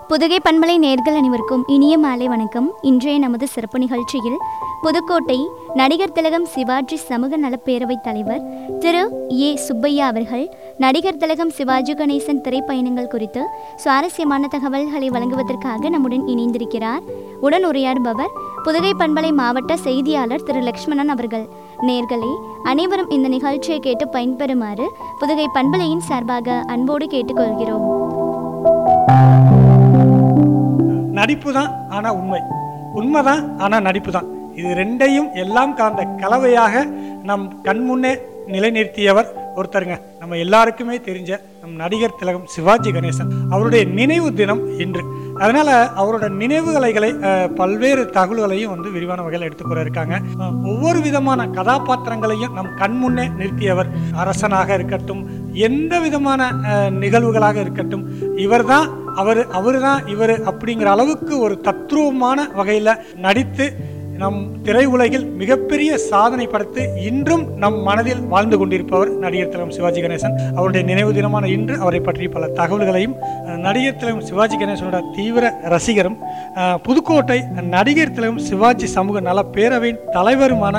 புதுகை பண்பலை நேர்கள் அனைவருக்கும் இனிய மாலை வணக்கம் இன்றைய நமது சிறப்பு நிகழ்ச்சியில் புதுக்கோட்டை நடிகர் திலகம் சிவாஜி சமூக நலப் பேரவைத் தலைவர் திரு ஏ சுப்பையா அவர்கள் நடிகர் திலகம் சிவாஜி கணேசன் திரைப்பயணங்கள் குறித்து சுவாரஸ்யமான தகவல்களை வழங்குவதற்காக நம்முடன் இணைந்திருக்கிறார் உடன் உரையாடுபவர் புதுகை பண்பலை மாவட்ட செய்தியாளர் திரு லக்ஷ்மணன் அவர்கள் நேர்களே அனைவரும் இந்த நிகழ்ச்சியை கேட்டு பயன்பெறுமாறு புதுகை பண்பலையின் சார்பாக அன்போடு கேட்டுக்கொள்கிறோம் நடிப்பு தான் ஆனால் உண்மை உண்மை தான் ஆனால் நடிப்பு தான் இது ரெண்டையும் எல்லாம் கலந்த கலவையாக நம் கண்முன்னே நிலைநிறுத்தியவர் ஒருத்தருங்க நம்ம எல்லாருக்குமே தெரிஞ்ச நம் நடிகர் திலகம் சிவாஜி கணேசன் அவருடைய நினைவு தினம் இன்று அதனால அவரோட நினைவுகளைகளை அஹ், பல்வேறு தகவல்களையும் வந்து விரிவான வகையில் எடுத்துக்கூட இருக்காங்க அஹ், ஒவ்வொரு விதமான கதாபாத்திரங்களையும் நம் கண்முன்னே நிறுத்தியவர் அரசனாக இருக்கட்டும் எந்த விதமான அஹ், நிகழ்வுகளாக இருக்கட்டும் இவர்தான் அவர் அவர் தான் இவர் அப்படிங்கிற அளவுக்கு ஒரு தத்ரூபமான வகையில் நடித்து நம் திரையுலகில் மிகப்பெரிய சாதனை படைத்து இன்றும் நம் மனதில் வாழ்ந்து கொண்டிருப்பவர் நடிகர் திலகம் சிவாஜி கணேசன் அவருடைய நினைவு தினமான இன்று அவரை பற்றி பல தகவல்களையும் அஹ், நடிகர் திலகம் சிவாஜி கணேசனோட தீவிர ரசிகரும் அஹ், புதுக்கோட்டை நடிகர் திலகம் சிவாஜி சமூக நல பேரவையின் தலைவருமான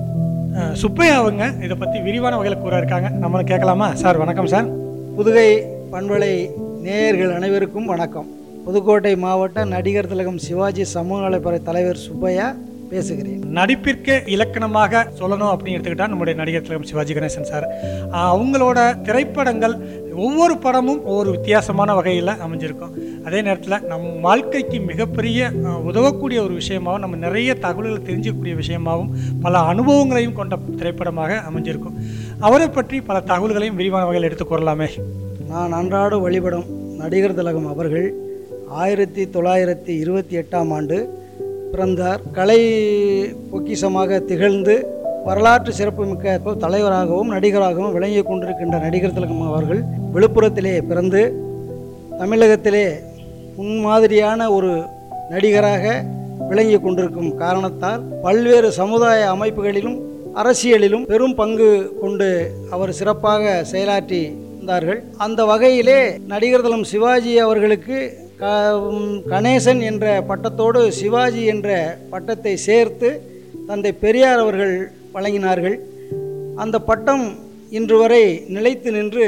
அஹ், சுப்பையா அவங்க இதை பற்றி விரிவான வகையில் கூற இருக்காங்க நம்மளை கேட்கலாமா சார் வணக்கம் சார் புதுகை பண்பலை நேயர்கள் அனைவருக்கும் வணக்கம் புதுக்கோட்டை மாவட்ட நடிகர் திலகம் சிவாஜி சமூக நலப்பறை தலைவர் சுப்பையா பேசுகிறேன் நடிப்பிற்கு இலக்கணமாக சொல்லணும் அப்படின்னு எடுத்துக்கிட்டா நம்முடைய நடிகர் திலகம் சிவாஜி கணேசன் சார் ஆஹ் அவங்களோட திரைப்படங்கள் ஒவ்வொரு படமும் ஒவ்வொரு வித்தியாசமான வகையில் அமைஞ்சிருக்கும் அதே நேரத்தில் நம் வாழ்க்கைக்கு மிகப்பெரிய ஆஹ், உதவக்கூடிய ஒரு விஷயமாகவும் நம்ம நிறைய தகவல்களை தெரிஞ்சுக்கக்கூடிய விஷயமாகவும் பல அனுபவங்களையும் கொண்ட திரைப்படமாக அமைஞ்சிருக்கும் அவரை பற்றி பல தகவல்களையும் விரிவான வகையில் எடுத்துக்கொள்ளலாமே நான் அன்றாட வழிபடும் நடிகர் திலகம் அவர்கள் ஆயிரத்தி தொள்ளாயிரத்தி இருபத்தி எட்டாம் ஆண்டு பிறந்தார் கலை பொக்கிஷமாக திகழ்ந்து வரலாற்று சிறப்புமிக்க தலைவராகவும் நடிகராகவும் விளங்கி கொண்டிருக்கின்ற நடிகர் திலகம் அவர்கள் விழுப்புரத்திலே பிறந்து தமிழகத்திலே முன்மாதிரியான ஒரு நடிகராக விளங்கி கொண்டிருக்கும் காரணத்தால் பல்வேறு சமுதாய அமைப்புகளிலும் அரசியலிலும் பெரும் பங்கு கொண்டு அவர் சிறப்பாக செயலாற்றி இருந்தார்கள் அந்த வகையிலே நடிகர் தலம் சிவாஜி அவர்களுக்கு க ம், கணேசன் என்ற பட்டத்தோடு சிவாஜி என்ற பட்டத்தை சேர்த்து தந்தை பெரியார் அவர்கள் வழங்கினார்கள் அந்த பட்டம் இன்று வரை நிலைத்து நின்று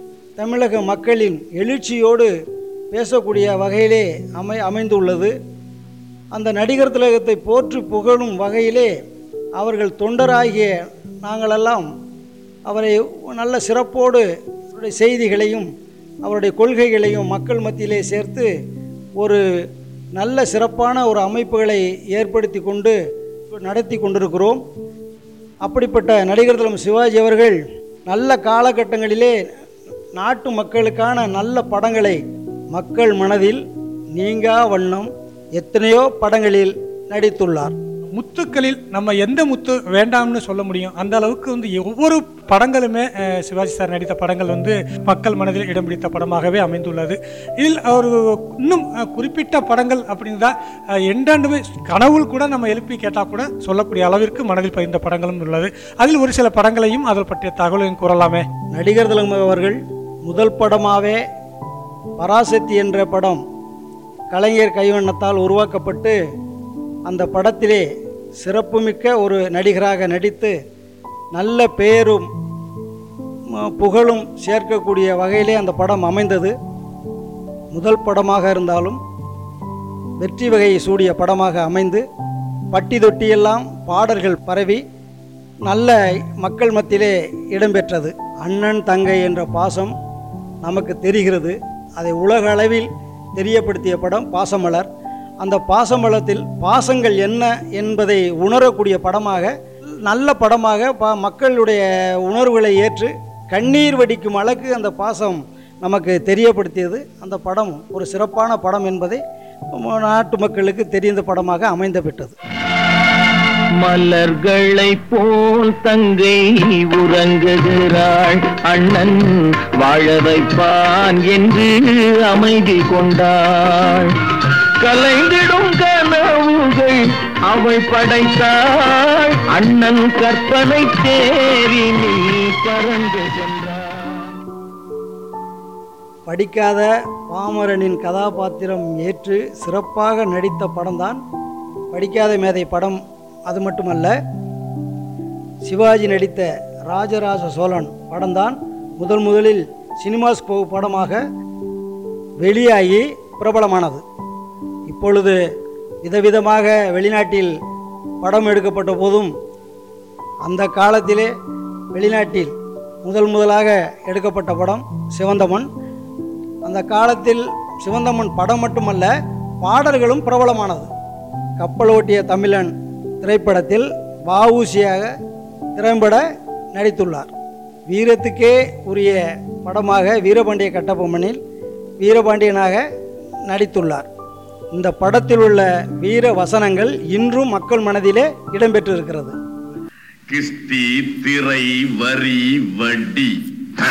தமிழக மக்களின் எழுச்சியோடு பேசக்கூடிய வகையிலே அமை அமைந்துள்ளது அந்த நடிகர் திலகத்தை போற்றி புகழும் வகையிலே அவர்கள் தொண்டராகிய நாங்களெல்லாம் அவரை நல்ல சிறப்போடு அவருடைய செய்திகளையும் அவருடைய கொள்கைகளையும் மக்கள் மத்தியிலே சேர்த்து ஒரு நல்ல சிறப்பான ஒரு அமைப்புகளை ஏற்படுத்தி கொண்டு நடத்தி கொண்டிருக்கிறோம் அப்படிப்பட்ட நடிகர் திலம் சிவாஜி அவர்கள் நல்ல காலகட்டங்களிலே நாட்டு மக்களுக்கான நல்ல படங்களை மக்கள் மனதில் நீங்கா வண்ணம் எத்தனையோ படங்களில் நடித்துள்ளார் முத்துக்களில் நம்ம எந்த முத்து வேண்டாம்னு சொல்ல முடியும் அந்த அளவுக்கு வந்து ஒவ்வொரு படங்களுமே அஹ், சிவாஜி சார் நடித்த படங்கள் வந்து மக்கள் மனதில் இடம் பிடித்த படமாகவே அமைந்துள்ளது இதில் ஒரு இன்னும் அஹ், குறிப்பிட்ட படங்கள் அப்படின்னு தான் அஹ், எண்டாண்டுமே கனவுள் கூட நம்ம எழுப்பி கேட்டால் கூட சொல்லக்கூடிய அளவிற்கு மனதில் பதிந்த படங்களும் உள்ளது அதில் ஒரு சில படங்களையும் அதில் பற்றிய தகவலையும் கூறலாமே நடிகர் திலகம் அவர்கள் முதல் படமாகவே பராசக்தி என்ற படம் கலைஞர் கைவண்ணத்தால் உருவாக்கப்பட்டு அந்த படத்திலே சிறப்புமிக்க ஒரு நடிகராக நடித்து நல்ல பெயரும் ம, புகழும் சேர்க்கக்கூடிய வகையிலே அந்த படம் அமைந்தது முதல் படமாக இருந்தாலும் வெற்றி வகையை சூடிய படமாக அமைந்து பட்டி தொட்டியெல்லாம் பாடல்கள் பரவி நல்ல மக்கள் மத்தியிலே இடம்பெற்றது அண்ணன் தங்கை என்ற பாசம் நமக்கு தெரிகிறது அதை உலக அளவில் தெரியப்படுத்திய படம் பாசமலர் அந்த பாசமலத்தில் பாசங்கள் என்ன என்பதை உணரக்கூடிய படமாக நல்ல படமாக ப மக்களுடைய உணர்வுகளை ஏற்று கண்ணீர் வடிக்கும் அளவுக்கு அந்த பாசம் நமக்கு தெரியப்படுத்தியது அந்த படம் ஒரு சிறப்பான படம் என்பதை ம- நாட்டு மக்களுக்கு தெரிந்த படமாக அமைந்து விட்டது மலர்களைப் போல் தங்கை உறங்குகிறாள் அண்ணன் வாழ வைப்பான் என்று அமைதி கொண்டாள் கலைந்திடும் கனவுகள் அவள் படைத்தாள் அண்ணன் கற்பனை தேரினில் பறந்து சென்றாள் படிக்காத பாமரனின் கதாபாத்திரம் ஏற்று சிறப்பாக நடித்த படம்தான் படிக்காத மேதை படம் அது மட்டுமல்ல சிவாஜி நடித்த ராஜராஜ சோழன் படம்தான் முதல் முதலில் சினிமாஸ்கோப் படமாக வெளியாகி பிரபலமானது இப்பொழுது விதவிதமாக வெளிநாட்டில் படம் எடுக்கப்பட்ட போதும் அந்த காலத்திலே வெளிநாட்டில் முதல் முதலாக எடுக்கப்பட்ட படம் சிவந்தமன் அந்த காலத்தில் சிவந்தமன் படம் மட்டுமல்ல பாடல்களும் பிரபலமானது கப்பலோட்டிய தமிழன் திரைப்படத்தில் வஉசியாக திறம்பட நடித்துள்ளார் வீரத்துக்கே உரிய படமாக வீரபாண்டிய கட்டபொம்மனில் வீரபாண்டியனாக நடித்துள்ளார் இந்த படத்தில் உள்ள வீர வசனங்கள் இன்றும் மக்கள் மனதிலே இடம்பெற்றிருக்கிறது கிஸ்தி திரை வரி வட்டி ஹ!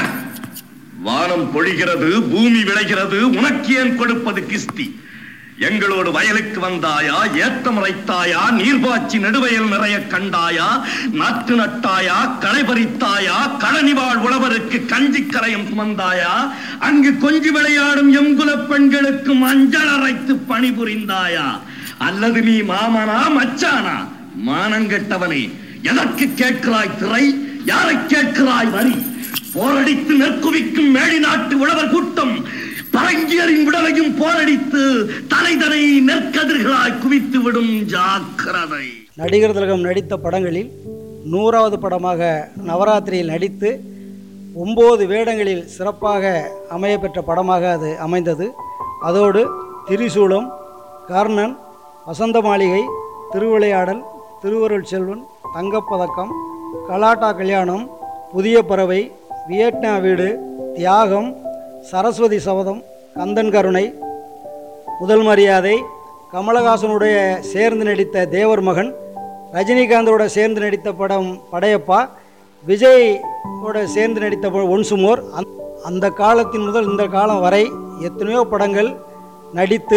வானம் பொழிகிறது பூமி விளைகிறது உனக்கு ஏன் கொடுப்பது கிஸ்தி எங்களோடு வயலுக்கு வந்தாயா ஏத்தம் இறைத்தாயா நீர்பாய்ச்சி நெடுவயல் நிறைய கண்டாயா நாற்று நட்டாயா களை பறித்தாயா களனிவாழ் உழவருக்கு கஞ்சி கரையும் சுமந்தாயா அங்கு கொஞ்சி விளையாடும் எங்குலப் பெண்களுக்கு மஞ்சள் அரைத்து பணிபுரிந்தாயா அல்லது நீ மாமனா மச்சானா மானங்கெட்டவனே எதற்கு கேட்கிறாய் திரை யாரை கேட்கிறாய் வரி போரடித்து நெற்குவிக்கும் மேடி நாட்டு உழவர் கூட்டம் பரங்கியரின் விடலையும் போரடித்து தலைதனை நெற்கதிர்களாய் குவித்து விடும் ஜாக்கிரதை நடிகர் திலகம் நடித்த படங்களில் நூறாவது படமாக நவராத்திரியில் நடித்து ஒம்பது வேடங்களில் சிறப்பாக அமையப்பெற்ற படமாக அது அமைந்தது அதோடு திரிசூலம் கர்ணன் வசந்த மாளிகை திருவிளையாடல் திருவருள் செல்வன் தங்கப்பதக்கம் கலாட்டா கல்யாணம் புதிய பறவை வியட்நாம் வீடு தியாகம் சரஸ்வதி சபதம் கந்தன் கருணை முதல் மரியாதை கமலஹாசனுடைய சேர்ந்து நடித்த தேவர் மகன் ரஜினிகாந்தோட சேர்ந்து நடித்த படம் படையப்பா விஜய் ஓட சேர்ந்து நடித்த படம் ஒன்சு மோர் அந் அந்த காலத்தின் முதல் இந்த காலம் வரை எத்தனையோ படங்கள் நடித்து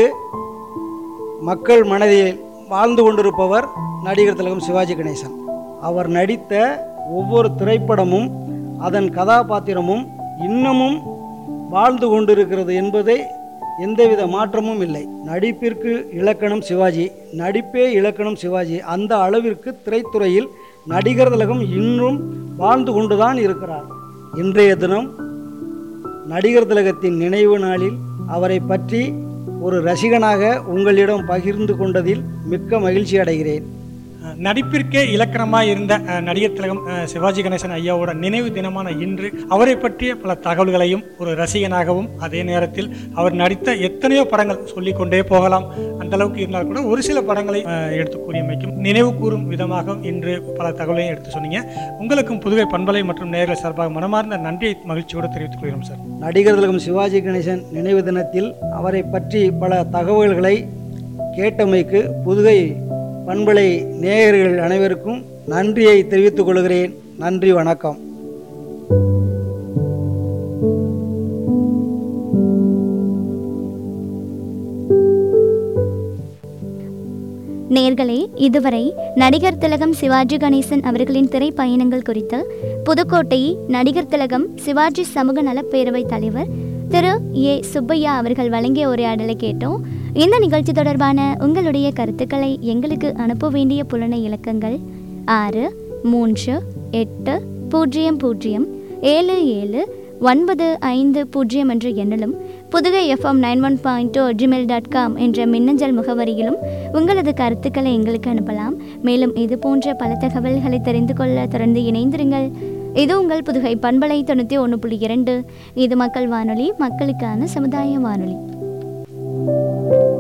மக்கள் மனதில் வாழ்ந்து கொண்டிருப்பவர் நடிகர் திலகம் சிவாஜி கணேசன் அவர் நடித்த ஒவ்வொரு திரைப்படமும் அதன் கதாபாத்திரமும் இன்னமும் வாழ்ந்து கொண்டிருக்கிறது என்பதை எந்தவித மாற்றமும் இல்லை நடிப்பிற்கு இலக்கணம் சிவாஜி நடிப்பே இலக்கணம் சிவாஜி அந்த அளவிற்கு திரைத்துறையில் நடிகர் திலகம் இன்னும் வாழ்ந்து கொண்டுதான் இருக்கிறார் இன்றைய தினம் நடிகர் திலகத்தின் நினைவு நாளில் அவரை பற்றி ஒரு ரசிகனாக உங்களிடம் பகிர்ந்து கொண்டதில் மிக்க மகிழ்ச்சி அடைகிறேன் அஹ் நடிப்பிற்கே இலக்கணமாக இருந்த அஹ், நடிகர் திலகம் அஹ், சிவாஜி கணேசன் ஐயாவோட நினைவு தினமான இன்று அவரை பற்றிய பல தகவல்களையும் ஒரு ரசிகனாகவும் அதே நேரத்தில் அவர் நடித்த எத்தனையோ படங்கள் சொல்லிக்கொண்டே போகலாம் அந்த அளவுக்கு இருந்தால் கூட ஒரு சில படங்களை அஹ், எடுத்து கூறியமைக்கும் நினைவு கூறும் விதமாக இன்று பல தகவலையும் எடுத்து சொன்னீங்க உங்களுக்கும் புதுவை பண்பலை மற்றும் நேர்கள் சார்பாக மனமார்ந்த நன்றியை மகிழ்ச்சியோடு தெரிவித்துக் கொள்கிறோம் சார் நடிகர் திலகம் சிவாஜி கணேசன் நினைவு தினத்தில் அவரை பற்றி பல தகவல்களை கேட்டமைக்கு புதுகை பண்பலை நேயர்கள் அனைவருக்கும் நன்றியை தெரிவித்துக் கொள்கிறேன் நன்றி வணக்கம் நேர்களே இதுவரை நடிகர் திலகம் சிவாஜி கணேசன் அவர்களின் திரைப்பயணங்கள் குறித்து புதுக்கோட்டை நடிகர் திலகம் சிவாஜி சமூக நலப்பேரவை தலைவர் திரு ஏ சுப்பையா அவர்கள் வழங்கிய உரையாடலை கேட்டோம் இந்த நிகழ்ச்சி தொடர்பான உங்களுடைய கருத்துக்களை எங்களுக்கு அனுப்ப வேண்டிய புலனை இலக்கங்கள் ஆறு மூன்று எட்டு பூஜ்ஜியம் பூஜ்ஜியம் ஏழு ஏழு ஒன்பது ஐந்து பூஜ்ஜியம் என்ற எண்ணிலும் Pudugai FM nine one point two Gmail dot com என்ற மின்னஞ்சல் முகவரியிலும் உங்களது கருத்துக்களை எங்களுக்கு அனுப்பலாம் மேலும் இது போன்ற பல தகவல்களை தெரிந்து கொள்ள தொடர்ந்து இணைந்திருங்கள் இது உங்கள் புதுகை பண்பலை தொண்ணூற்றி ஒன்று புள்ளி இரண்டு இது மக்கள் வானொலி மக்களுக்கான சமுதாய வானொலி